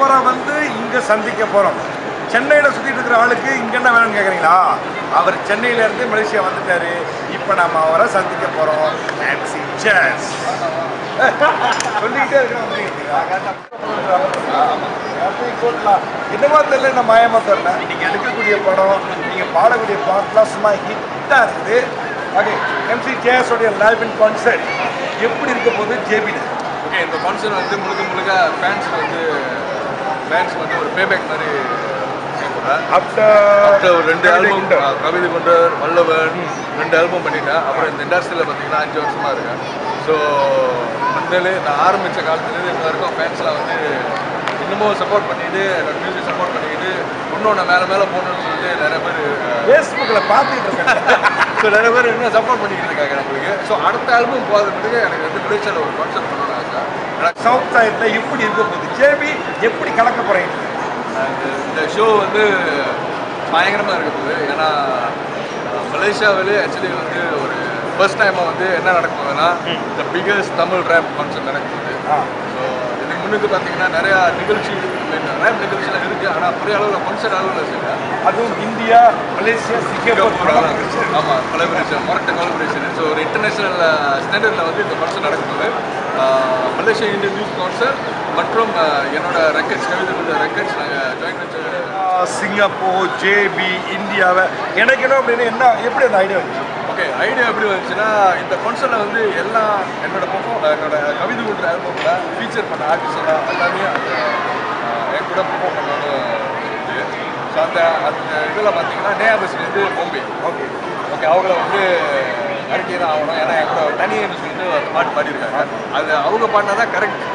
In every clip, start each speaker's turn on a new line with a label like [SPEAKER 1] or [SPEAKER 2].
[SPEAKER 1] அப்புறம் வந்து இங்கே சந்திக்க போகிறோம் சென்னையில் சுற்றிட்டு இருக்கிற ஆளுக்கு இங்கே என்ன வேணும்னு கேட்குறீங்களா அவர் சென்னையில இருந்து மலேசியா வந்துட்டாரு இப்போ நம்ம அவரை சந்திக்க போகிறோம் நான்சி சேஸ் சொல்லிக்கிட்டே இருக்கோம் என்னமா தெரியல என்ன மாயமா தெரியல இன்னைக்கு எடுக்கக்கூடிய படம் நீங்க பாடக்கூடிய பாட்டுலாம் சும்மா ஹிட்டா இருக்குது ஓகே எம்சி ஜேஎஸோடைய லைவ் இன் கான்சர்ட் எப்படி இருக்க போகுது ஜேபியில்
[SPEAKER 2] ஓகே இந்த கான்சர்ட் வந்து முழுக்க முழுக்க ஃபேன்ஸ் வந்து ஃபேன்ஸ் வந்து ஒரு பேபேக் மாதிரி செய்யப்படுறேன்
[SPEAKER 1] ஆஃப்டர்
[SPEAKER 2] ஒரு ரெண்டு ஆல்பம் கவிதை கொண்டர் வல்லவன் ரெண்டு ஆல்பம் பண்ணிட்டேன் அப்புறம் இந்த இண்டஸ்ட்ரியில் பார்த்தீங்கன்னா அஞ்சு வருஷமா இருக்கேன் ஸோ முன்னாலே நான் ஆரம்பித்த காலத்துலேருந்து இன்ன வரைக்கும் ஃபேன்ஸ்லாம் வந்து இன்னமும் சப்போர்ட் பண்ணிட்டு என்னோட மியூசிக் சப்போர்ட் பண்ணிக்கிட்டு இன்னும் நான் மேலே மேலே போகணும்னு சொல்லிட்டு நிறைய பேர்
[SPEAKER 1] ஃபேஸ்புக்கில் பார்த்துக்கிட்டு இருக்கேன்
[SPEAKER 2] ஸோ நிறைய பேர் இன்னும் சப்போர்ட் பண்ணிக்கிட்டு இருக்காங்க நம்மளுக்கு ஸோ அடுத்த ஆல்பம் போகாத பிறகு எனக்கு வந்து பிடிச்சல ஒரு கான்செப்ட் பண்ணணும் ஆசை எனக்கு
[SPEAKER 1] சவுத் சைடில் எப்படி இருக்க போகுது ஜேபி எப்படி கலக்க போகிறீங்க
[SPEAKER 2] அந்த இந்த ஷோ வந்து பயங்கரமாக இருக்க போகுது ஏன்னா அஹ், மலேசியாவிலே ஆக்சுவலி வந்து ஒரு ஃபர்ஸ்ட் டைமாக வந்து என்ன நடக்க போகுதுன்னா the biggest Tamil rap concert நடக்க போகுது
[SPEAKER 1] ஆ.
[SPEAKER 2] ஸோ இதுக்கு முன்னுக்கு பார்த்தீங்கன்னா நிறையா நிகழ்ச்சி ரேப் நிகழ்ச்சிலாம் இருக்குது ஆனால் பெரிய அளவில் கான்சர்ட் அளவில் இல்லை
[SPEAKER 1] அதுவும் இந்தியா மலேசியா சிங்கப்பூர்
[SPEAKER 2] ஆமாம் கொலபரேஷன் மொரட்ட கொலபரேஷன் ஸோ ஒரு இன்டர்நேஷனல் ஸ்டாண்டர்டில் வந்து இந்த ஃபங்க்ஷன் நடக்கும்போது மலேசியா இந்தியன் நியூஸ் கவுன்சில் மற்றும் அஹ், என்னோட ரெக்கர்ட்ஸ் கவிதை ரெக்கர்ட்ஸ் நாங்கள் ஜாயின் வெஞ்சர்
[SPEAKER 1] சிங்கப்பூர் ஜேபி இந்தியாவை இணைக்கணும் அப்படின்னு என்ன எப்படி அந்த ஐடியா வந்துச்சு
[SPEAKER 2] ஓகே ஐடியா எப்படி வந்துச்சுன்னா இந்த கான்சர்ட்டில் வந்து எல்லா என்னோட பர்ஃபார்ம் என்னோட கவிதை கொடுக்குற ஆல்பமில் ஃபீச்சர் பண்ண ஆர்டிஸ்ட் எல்லாம் எல்லாமே அந்த அஹ், என் கூட பர்ஃபார்ம் பண்ணணும் ஸோ அந்த அந்த இதில் பார்த்தீங்கன்னா நேயா பஸ்லேருந்து பாம்பே
[SPEAKER 1] ஓகே
[SPEAKER 2] ஓகே அவங்கள வந்து அறிக்கை தான் ஆகணும் ஏன்னா என் கூட தனியன்னு சொல்லிட்டு அந்த பாட்டு பாடியிருக்காங்க அது அவங்க பாடினா தான் கரெக்ட்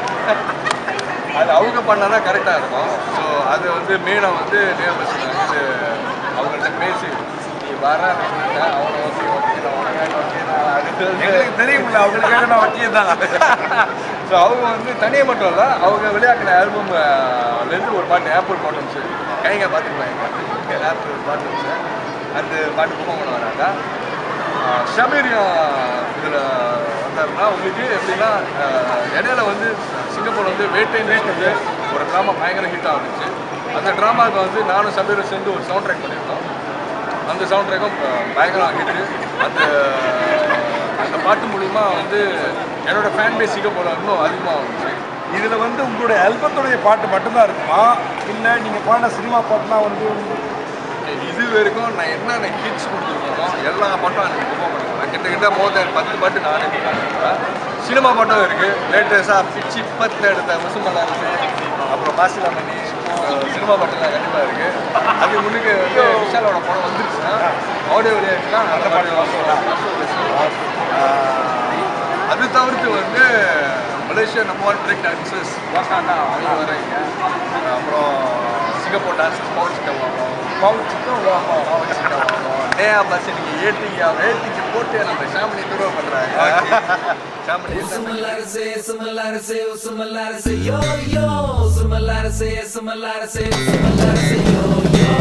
[SPEAKER 2] அது அவங்க பண்ணா தான் கரெக்டாக இருக்கும் ஸோ அது வந்து மெயினாக வந்து நேர் பஸ்ஸில் வந்து அவங்கள்ட்ட பேசி நீ வரேன்னு சொல்லிட்டேன் அவனை வந்து ஓகே நான் உனக்காக ஓகே நான் அடுத்து வந்து
[SPEAKER 1] எங்களுக்கு தெரியுமில்ல அவங்களுக்காக நான் வக்கீல் தான்
[SPEAKER 2] ஸோ அவங்க வந்து தனியாக மட்டும் இல்லை அவங்க வெளியாக்கின ஆல்பம்லேருந்து ஒரு பாட்டு ஏர்போர்ட் பாட்டு இருந்துச்சு கைங்க பார்த்துருப்பாங்க ஏர்போர்ட் ஒரு பாட்டு இருந்துச்சு அந்த பாட்டு பர்ஃபார்ம் பண்ண வராங்க ஆஹ் ஷமீரியா இதில் வந்தாருன்னா உங்களுக்கு எப்படின்னா ஆஹ் இடையில வந்து சிங்கப்பூர் வந்து வேட்டை வந்து ஒரு ட்ராமா பயங்கர ஹிட் ஆகுச்சு அந்த ட்ராமாவுக்கு வந்து நானும் சமீரும் சேர்ந்து ஒரு சவுண்ட் ட்ராக் பண்ணியிருந்தோம் அந்த சவுண்ட் ட்ராக்கும் பயங்கரம் ஹிட்டு அந்த அந்த பாட்டு மூலிமா வந்து என்னோட ஃபேன் பேஸ் சிங்கப்பூரில் இன்னும் அதிகமாக வந்துச்சு
[SPEAKER 1] இதுல வந்து உங்களுடைய ஆல்பத்துடைய பாட்டு மட்டும்தான் இருக்குமா இல்ல நீங்க பாடின சினிமா பாட்டுலாம் வந்து
[SPEAKER 2] இது வரைக்கும் நான் என்னென்ன ஹிட்ஸ் கொடுத்துருக்கோமோ எல்லா பாட்டும் எனக்கு பெர்ஃபார்ம் பண்ணிருக்கேன் கிட்டத்தட்ட மோர் தேன் பத்து பாட்டு நானே பண்ணிருக்கேன் சினிமா பாட்டும் இருக்குது லேட்டஸ்ட்டாக பிச்சு பத்து எடுத்த முசுமல்லா இருக்குது அப்புறம் பாசிலா மணி சினிமா பாட்டுலாம் கண்டிப்பாக இருக்குது அது முன்னுக்கு வந்து விஷாலோட படம் வந்துருச்சுன்னா ஆடியோ வெளியாச்சுன்னா நல்ல பாட்டு அது தவிர்த்து வந்து Malaysia number one break dancers வாக்காண்டா அவங்க வராங்க அப்புறம் சிங்கப்பூர் டான்சர்ஸ் பவர் சிக்கன் வாங்குவோம்
[SPEAKER 1] பவுச்சுக்கும் வாமா
[SPEAKER 2] பவர் சிக்கன் வாங்குவோம் நேயா பஸ் நீங்கள் ஏட்டிங்க ஏட்டிக்கு போட்டு நம்ம சாமணி துருவ பண்ணுறாங்க சாமணி
[SPEAKER 3] Sumalarse, sumalarse, sumalarse, yo yo. Sumalarse, sumalarse, sumalarse, yo yo.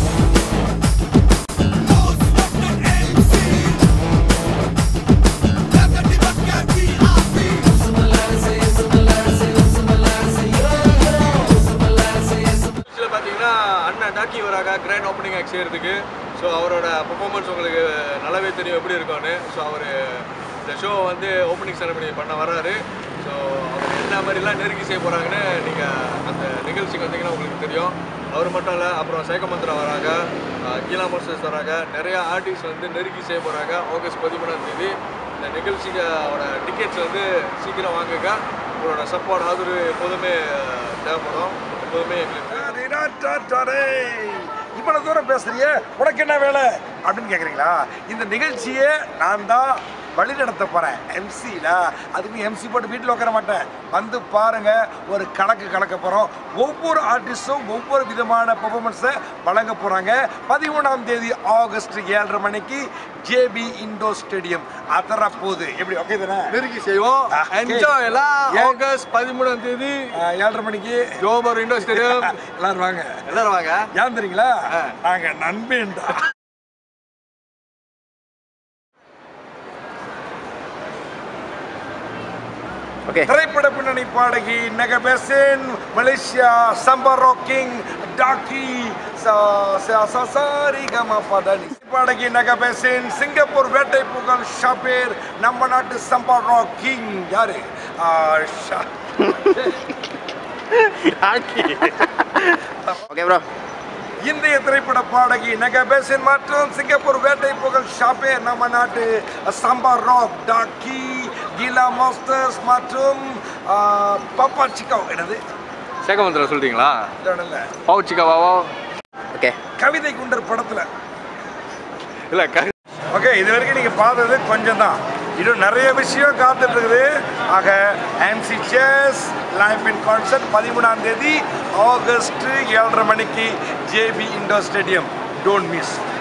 [SPEAKER 3] Sumalarse, sumalarse, sumalarse, yo yo. Sumalarse, sumalarse.
[SPEAKER 2] இதில் பார்த்தீங்கன்னா அண்ணன் டாக்கி வராங்க கிராண்ட் ஓப்பனிங் ஆக்ட் செய்கிறதுக்கு ஸோ அவரோட பர்ஃபார்மன்ஸ் உங்களுக்கு நல்லாவே தெரியும் எப்படி இருக்கும்னு ஸோ அவர் இந்த ஷோ வந்து ஓப்பனிங் செரமனி பண்ண வர்றாரு ஸோ அவர் என்ன மாதிரிலாம் நெருக்கி செய்ய போகிறாங்கன்னு நீங்கள் அந்த நிகழ்ச்சிக்கு வந்தீங்கன்னா உங்களுக்கு தெரியும் அவர் மட்டும் இல்லை அப்புறம் சேகமந்திரா வராங்க அஹ் கீலா மோசஸ் வராங்க நிறையா ஆர்டிஸ்ட் வந்து நெருக்கி செய்ய போகிறாங்க ஆகஸ்ட் பதிமூணாம் தேதி இந்த நிகழ்ச்சிக்கு அவரோட டிக்கெட்ஸ் வந்து சீக்கிரம் வாங்குங்க உங்களோட சப்போர்ட் ஆதரவு எப்போதுமே அஹ், தேவைப்படும் எப்போதுமே எங்களுக்கு
[SPEAKER 1] இவ்வளவு தூரம் பேசுறியே உனக்கு என்ன வேலை அப்படின்னு கேக்குறீங்களா இந்த நிகழ்ச்சியே நான் தான் வழி நடத்த போறேன் எம்சில அதுக்கு எம்சி போட்டு வீட்டில் உட்கார மாட்டேன் வந்து பாருங்க ஒரு கணக்கு கலக்க போறோம் ஒவ்வொரு ஆர்டிஸ்டும் ஒவ்வொரு விதமான பெர்ஃபார்மன்ஸை வழங்க போறாங்க பதிமூணாம் தேதி ஆகஸ்ட் ஏழரை மணிக்கு ஜேபி இண்டோர் ஸ்டேடியம் அதர போகுது எப்படி ஓகே தானே
[SPEAKER 2] நெருக்கி செய்வோம்
[SPEAKER 1] Okay.
[SPEAKER 2] என்ஜாய் எல்லாம்
[SPEAKER 1] Yeah.
[SPEAKER 2] ஆகஸ்ட் பதிமூணாம் தேதி
[SPEAKER 1] ஆஹ், ஏழரை மணிக்கு
[SPEAKER 2] ஜோபர் இண்டோர் ஸ்டேடியம்
[SPEAKER 1] எல்லாரும் வாங்க
[SPEAKER 2] எல்லாரும் வாங்க
[SPEAKER 1] ஏன் தெரியுங்களா
[SPEAKER 2] ஆ.
[SPEAKER 1] நாங்க நண்பேன்டா
[SPEAKER 4] Okay.
[SPEAKER 1] திரைப்பட பின்னணி பாடகி நெகபெசின் மலேசியா சம்பர் ராக்கிங் டாக்கி சா- சா- சா- சாரி கம பதனி பாடகி நெகபெசின் சிங்கப்பூர் வேட்டை புகழ் ஷாபேர் நம்ம நாட்டு சம்பர் ராக்கிங் யாரு ஆ, ஷா-
[SPEAKER 4] ஓகே ப்ரோ
[SPEAKER 1] இந்திய திரைப்பட பாடகி நெகபெசின் மற்றும் சிங்கப்பூர் வேட்டை புகழ் ஷாபேர் நம்ம நாட்டு சம்பர் ராக் டாக்கி கீலா மாஸ்டர்ஸ் மற்றும் ஆ, பப்பா சிக்கோ என்னது
[SPEAKER 2] சேகமந்திரம் சொல்லிட்டீங்களா
[SPEAKER 1] இல்ல
[SPEAKER 2] பாவு சிக்காவா
[SPEAKER 4] ஓகே
[SPEAKER 1] கவிதை குண்டர் படத்துல
[SPEAKER 2] இல்லை க
[SPEAKER 1] ஓகே இது வரைக்கும் நீங்கள் பார்த்தது கொஞ்சம் தான் இன்னும் நிறைய விஷயம் காத்துட்டு இருக்குது ஆக எம்சி சேஸ் லைஃப் இன் கான்சர்ட் பதிமூணாம் தேதி ஆகஸ்ட் ஏழரை மணிக்கு JB indoor stadium don't miss